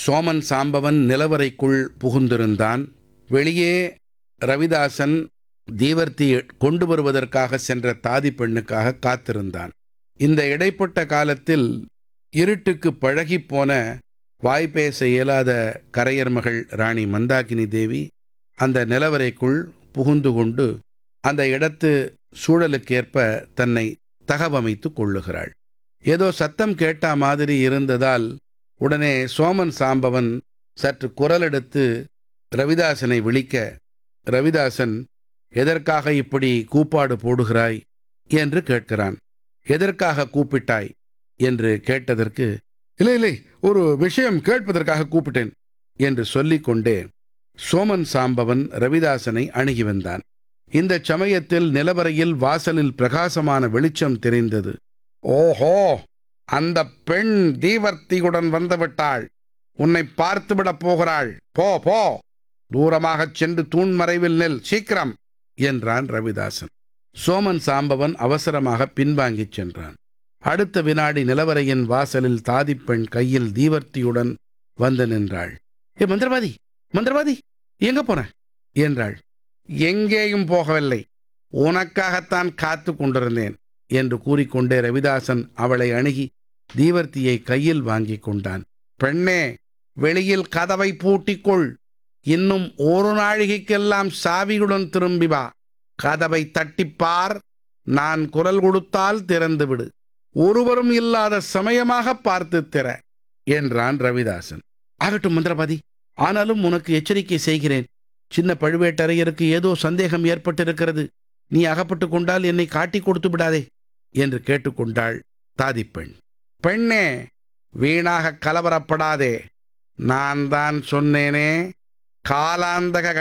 சோமன் சாம்பவன் நிலவறைக்குள் புகுந்திருந்தான் வெளியே ரவிதாசன் தீவர்த்தி கொண்டு வருவதற்காக சென்ற தாதி பெண்ணுக்காக காத்திருந்தான் இந்த இடைப்பட்ட காலத்தில் இருட்டுக்கு பழகிப் போன வாய் பேச இயலாத கரையர் மகள் ராணி மந்தாகினி தேவி அந்த நிலவறைக்குள் புகுந்து கொண்டு அந்த இடத்து சூழலுக்கேற்ப தன்னை தகவமைத்துக் கொள்ளுகிறாள் ஏதோ சத்தம் கேட்ட மாதிரி இருந்ததால் உடனே சோமன் சாம்பவன் சற்று குரலெடுத்து ரவிதாசனை விழிக்க ரவிதாசன் எதற்காக இப்படி கூப்பாடு போடுகிறாய் என்று கேட்கிறான் எதற்காக கூப்பிட்டாய் என்று கேட்டதற்கு இல்லை இல்லை ஒரு விஷயம் கேட்பதற்காக கூப்பிட்டேன் என்று சொல்லிக்கொண்டே சோமன் சாம்பவன் ரவிதாசனை அணுகி வந்தான் இந்த சமயத்தில் நிலவரையில் வாசலில் பிரகாசமான வெளிச்சம் தெரிந்தது ஓஹோ அந்த பெண் தீவர்த்தியுடன் வந்துவிட்டாள் உன்னை பார்த்துவிடப் போகிறாள் போ போ தூரமாகச் சென்று தூண் மறைவில் நெல் சீக்கிரம் என்றான் ரவிதாசன் சோமன் சாம்பவன் அவசரமாக பின்வாங்கிச் சென்றான் அடுத்த வினாடி நிலவரையின் வாசலில் தாதிப்பெண் கையில் தீவர்த்தியுடன் வந்து நின்றாள் ஏ மந்திரவாதி மந்திரவாதி எங்க போன என்றாள் எங்கேயும் போகவில்லை உனக்காகத்தான் காத்து கொண்டிருந்தேன் என்று கூறிக்கொண்டே ரவிதாசன் அவளை அணுகி தீவர்த்தியை கையில் வாங்கிக் கொண்டான் பெண்ணே வெளியில் கதவை பூட்டிக்கொள் இன்னும் ஒரு நாழிகைக்கெல்லாம் சாவியுடன் திரும்பி வா கதவை தட்டிப்பார் நான் குரல் கொடுத்தால் திறந்து விடு ஒருவரும் இல்லாத சமயமாக பார்த்து திற என்றான் ரவிதாசன் ஆகட்டும் மந்திரவாதி ஆனாலும் உனக்கு எச்சரிக்கை செய்கிறேன் சின்ன பழுவேட்டரையருக்கு ஏதோ சந்தேகம் ஏற்பட்டிருக்கிறது நீ அகப்பட்டு கொண்டால் என்னை காட்டி கொடுத்து விடாதே என்று கேட்டுக்கொண்டாள் தாதிப்பெண் பெண்ணே வீணாக கலவரப்படாதே நான் தான் சொன்னேனே காலாந்தக